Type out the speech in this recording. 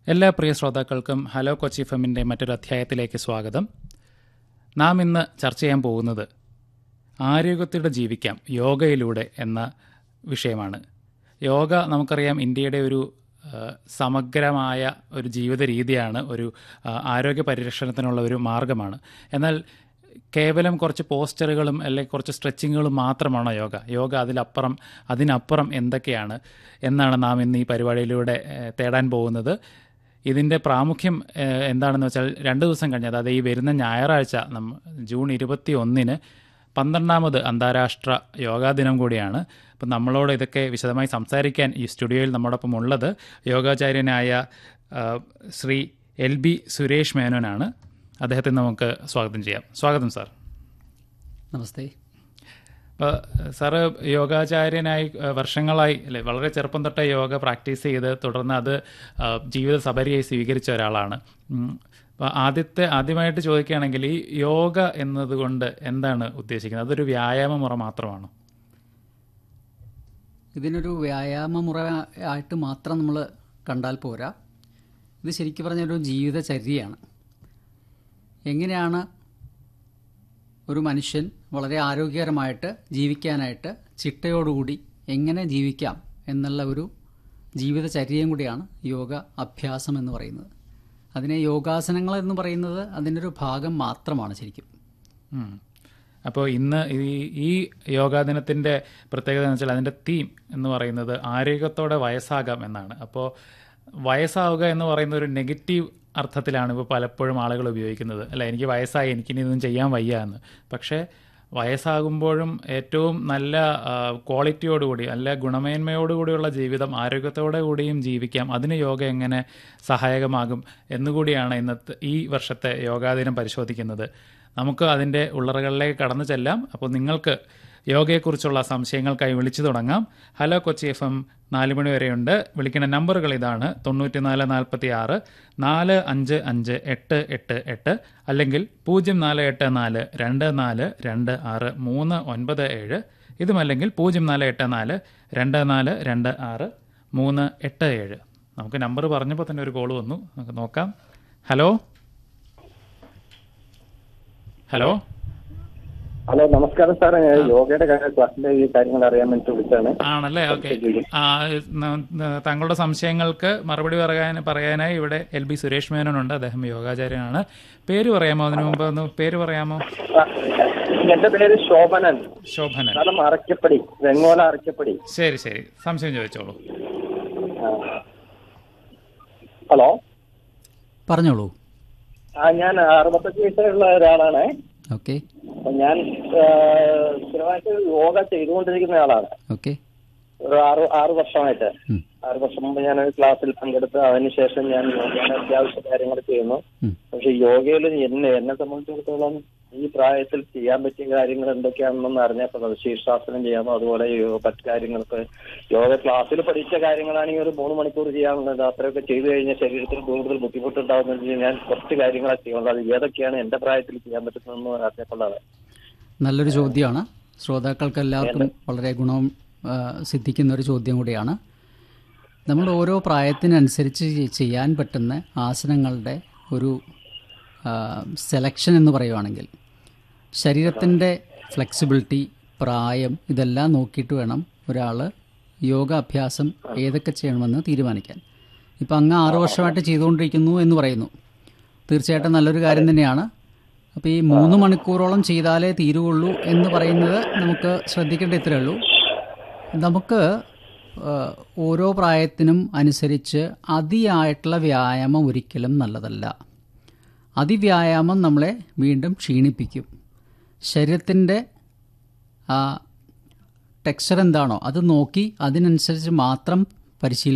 എല്ലാ പ്രിയ ശ്രോതാക്കൾക്കും ഹലോ കൊച്ചി ഫെമിൻ്റെ മറ്റൊരു അധ്യായത്തിലേക്ക് സ്വാഗതം നാം ഇന്ന് ചർച്ച ചെയ്യാൻ പോകുന്നത് ആരോഗ്യത്തോടെ ജീവിക്കാം യോഗയിലൂടെ എന്ന വിഷയമാണ് യോഗ നമുക്കറിയാം ഇന്ത്യയുടെ ഒരു ആ, സമഗ്രമായ ഒരു ജീവിത രീതിയാണ് ഒരു ആ, ആരോഗ്യ പരിരക്ഷണത്തിനുള്ള ഒരു മാർഗമാണ് എന്നാൽ കേവലം കുറച്ച് പോസ്റ്ററുകളും അല്ലെങ്കിൽ കുറച്ച് സ്ട്രെച്ചിങ്ങുകളും മാത്രമാണോ യോഗ യോഗ അതിലപ്പുറം അതിനപ്പുറം എന്തൊക്കെയാണ് എന്നാണ് നാം ഇന്ന് ഈ പരിപാടിയിലൂടെ ഏ, തേടാൻ പോകുന്നത് ഇതിൻ്റെ പ്രാമുഖ്യം ഏ, എന്താണെന്ന് വെച്ചാൽ രണ്ട് ദിവസം കഴിഞ്ഞ് അതായത് ഈ വരുന്ന ഞായറാഴ്ച നമ്മ ജൂൺ ഇരുപത്തി ഒന്നിന് പന്ത്രണ്ടാമത് അന്താരാഷ്ട്ര യോഗാ ദിനം കൂടിയാണ് അപ്പം നമ്മളോട് ഇതൊക്കെ വിശദമായി സംസാരിക്കാൻ ഈ സ്റ്റുഡിയോയിൽ നമ്മോടൊപ്പം ഉള്ളത് യോഗാചാര്യനായ ആ, ശ്രീ എൽ ബി സുരേഷ് മേനോനാണ് അദ്ദേഹത്തെ നമുക്ക് സ്വാഗതം ചെയ്യാം സ്വാഗതം സാർ നമസ്തേ അപ്പോൾ സാറ് യോഗാചാര്യനായി ആ, വർഷങ്ങളായി അല്ലെ വളരെ ചെറുപ്പം തൊട്ടേ യോഗ പ്രാക്ടീസ് ചെയ്ത് തുടർന്ന് അത് ആ, ജീവിത സബരിയായി സ്വീകരിച്ച ഒരാളാണ് ഉം. അപ്പോൾ ആദ്യത്തെ ആദ്യമായിട്ട് ചോദിക്കുകയാണെങ്കിൽ ഈ യോഗ എന്നതുകൊണ്ട് എന്താണ് ഉദ്ദേശിക്കുന്നത് അതൊരു വ്യായാമ മുറ മാത്രമാണോ ഇതിനൊരു വ്യായാമ മുറ ആയിട്ട് മാത്രം നമ്മൾ കണ്ടാൽ പോരാ ഇത് ശരിക്കും പറഞ്ഞൊരു ജീവിതചര്യയാണ് എങ്ങനെയാണ് ഒരു മനുഷ്യൻ വളരെ ആരോഗ്യകരമായിട്ട് ജീവിക്കാനായിട്ട് ചിട്ടയോടുകൂടി എങ്ങനെ ജീവിക്കാം എന്നുള്ള ഒരു ജീവിതചര്യയും കൂടിയാണ് യോഗ അഭ്യാസം എന്ന് പറയുന്നത് അതിനെ യോഗാസനങ്ങൾ എന്ന് പറയുന്നത് അതിൻ്റെ ഒരു ഭാഗം മാത്രമാണ് ശരിക്കും ഉം. അപ്പോൾ ഇന്ന് ഈ ഈ യോഗാ ദിനത്തിൻ്റെ പ്രത്യേകത എന്ന് വെച്ചാൽ അതിൻ്റെ തീം എന്ന് പറയുന്നത് ആരോഗ്യത്തോടെ വയസ്സാകാം എന്നാണ് അപ്പോൾ വയസ്സാവുക എന്ന് പറയുന്ന ഒരു നെഗറ്റീവ് അർത്ഥത്തിലാണ് ഇപ്പോൾ പലപ്പോഴും ആളുകൾ ഉപയോഗിക്കുന്നത് അല്ല എനിക്ക് വയസ്സായി എനിക്കിനി ഇതൊന്നും ചെയ്യാൻ വയ്യ എന്ന് പക്ഷേ വയസ്സാകുമ്പോഴും ഏറ്റവും നല്ല ആ, ക്വാളിറ്റിയോടുകൂടി നല്ല ഗുണമേന്മയോടുകൂടിയുള്ള ജീവിതം ആരോഗ്യത്തോടെ കൂടിയും ജീവിക്കാം അതിന് യോഗ എങ്ങനെ സഹായകമാകും എന്നുകൂടിയാണ് ഇന്നത്തെ ഈ വർഷത്തെ യോഗാദിനം പരിശോധിക്കുന്നത് നമുക്ക് അതിൻ്റെ ഉള്ളറകളിലേക്ക് കടന്നു ചെല്ലാം അപ്പോൾ നിങ്ങൾക്ക് യോഗയെക്കുറിച്ചുള്ള സംശയങ്ങൾക്കായി വിളിച്ചു തുടങ്ങാം ഹലോ കൊച്ചി എഫ് എം നാല് മണി വരെയുണ്ട് വിളിക്കുന്ന നമ്പറുകൾ ഇതാണ് തൊണ്ണൂറ്റിനാല് നാൽപ്പത്തി ആറ് നാല് അഞ്ച് അഞ്ച് എട്ട് എട്ട് എട്ട് അല്ലെങ്കിൽ പൂജ്യം നാല് എട്ട് നാല് രണ്ട് നാല് രണ്ട് ആറ് മൂന്ന് ഒൻപത് ഏഴ് ഇതുമല്ലെങ്കിൽ പൂജ്യം നാല് എട്ട് നാല് രണ്ട് നാല് രണ്ട് ആറ് മൂന്ന് എട്ട് ഏഴ് നമുക്ക് നമ്പർ പറഞ്ഞപ്പോൾ തന്നെ ഒരു കോൾ വന്നു നമുക്ക് നോക്കാം ഹലോ ഹലോ ഹലോ നമസ്കാരം സാറേ ഞാൻ യോഗയുടെ കാര്യം ക്ലാസ്സിന്റെ ഈ കാര്യങ്ങൾ അറിയാൻ വേണ്ടി വിളിച്ചാണ് ആണല്ലേ ഓക്കെ താങ്കളുടെ സംശയങ്ങൾക്ക് മറുപടി പറയാൻ പറയാനായി ഇവിടെ എൽ ബി സുരേഷ് മേനോനുണ്ട് അദ്ദേഹം യോഗാചാര്യനാണ് പേര് പറയാമോ അതിനു മുമ്പ് ഒന്ന് പേര് പറയാമോ എന്റെ പേര് ശോഭനൻ ശോഭനൻ സ്ഥലം അറക്കപ്പടി വെങ്ങോല അറക്കപ്പടി ശരി ശരി സംശയം ചോദിച്ചോളൂ ആ. ഹലോ പറഞ്ഞോളൂ ആ ഞാൻ അറുപത്തഞ്ച് വയസ്സുള്ള ഒരാളാണ് ഓക്കെ അപ്പൊ ഞാൻ ആ, സ്ഥിരമായിട്ട് യോഗ ചെയ്തുകൊണ്ടിരിക്കുന്ന ആളാണ് ഓക്കെ ഒരു ആറ് ആറ് വർഷമായിട്ട് ഉം. ആറ് വർഷം മുമ്പ് ഞാൻ ഒരു ക്ലാസ്സിൽ പങ്കെടുത്ത് അതിനുശേഷം ഞാൻ യോഗയുടെ അത്യാവശ്യ കാര്യങ്ങൾ ചെയ്യുന്നു ഉം. പക്ഷെ യോഗയിൽ എന്നെ എന്നെ സംബന്ധിച്ചിടത്തോളം ഈ പ്രായത്തിൽ ചെയ്യാൻ പറ്റിയ കാര്യങ്ങൾ എന്തൊക്കെയാണെന്നൊന്ന് അറിഞ്ഞപ്പോൾ അത് ശീർഷാസനം ചെയ്യാമോ അതുപോലെ യോ- മറ്റു കാര്യങ്ങൾക്ക് യോഗ ക്ലാസ്സിൽ പഠിച്ച കാര്യങ്ങളാണെങ്കിൽ ഒരു മൂന്ന് മണിക്കൂർ ചെയ്യാനുള്ളത് അത്രയൊക്കെ ചെയ്തു കഴിഞ്ഞാൽ ശരീരത്തിന് കൂടുതൽ ബുദ്ധിമുട്ടുണ്ടാവുന്നതിന് ഞാൻ കുറച്ച് കാര്യങ്ങളെ ചെയ്യുള്ളൂ അത് ഏതൊക്കെയാണ് എന്റെ പ്രായത്തിൽ ചെയ്യാൻ പറ്റുന്നതെന്ന് അറിഞ്ഞപ്പോഴാണ് നല്ലൊരു ചോദ്യമാണ് ശ്രോതാക്കൾക്ക് എല്ലാവർക്കും വളരെ ഗുണം ആ, സിദ്ധിക്കുന്ന ഒരു ചോദ്യം കൂടിയാണ് നമ്മൾ ഓരോ പ്രായത്തിനനുസരിച്ച് ചെ- ചെയ്യാൻ പറ്റുന്ന ആസനങ്ങളുടെ ഒരു സെലക്ഷൻ എന്ന് പറയുവാണെങ്കിൽ ശരീരത്തിൻ്റെ ഫ്ലെക്സിബിലിറ്റി പ്രായം ഇതെല്ലാം നോക്കിയിട്ട് വേണം ഒരാൾ യോഗ അഭ്യാസം ഏതൊക്കെ ചെയ്യണമെന്ന് തീരുമാനിക്കാൻ ഇപ്പം അങ്ങ് ആറ് വർഷമായിട്ട് ചെയ്തുകൊണ്ടിരിക്കുന്നു എന്ന് പറയുന്നു തീർച്ചയായിട്ടും നല്ലൊരു കാര്യം തന്നെയാണ് അപ്പോൾ ഈ മൂന്ന് മണിക്കൂറോളം ചെയ്താലേ തീരുകയുള്ളൂ എന്ന് പറയുന്നത് നമുക്ക് ശ്രദ്ധിക്കേണ്ട ഇത്രയേ ഉള്ളൂ നമുക്ക് ആ, ഓരോ പ്രായത്തിനും അനുസരിച്ച് അതിയായിട്ടുള്ള വ്യായാമം ഒരിക്കലും നല്ലതല്ല അതിവ്യായാമം നമ്മളെ വീണ്ടും ക്ഷീണിപ്പിക്കും ശരീരത്തിൻ്റെ ടെക്സ്ചർ എന്താണോ അത് നോക്കി അതിനനുസരിച്ച് മാത്രം പരിശീലിക്കുക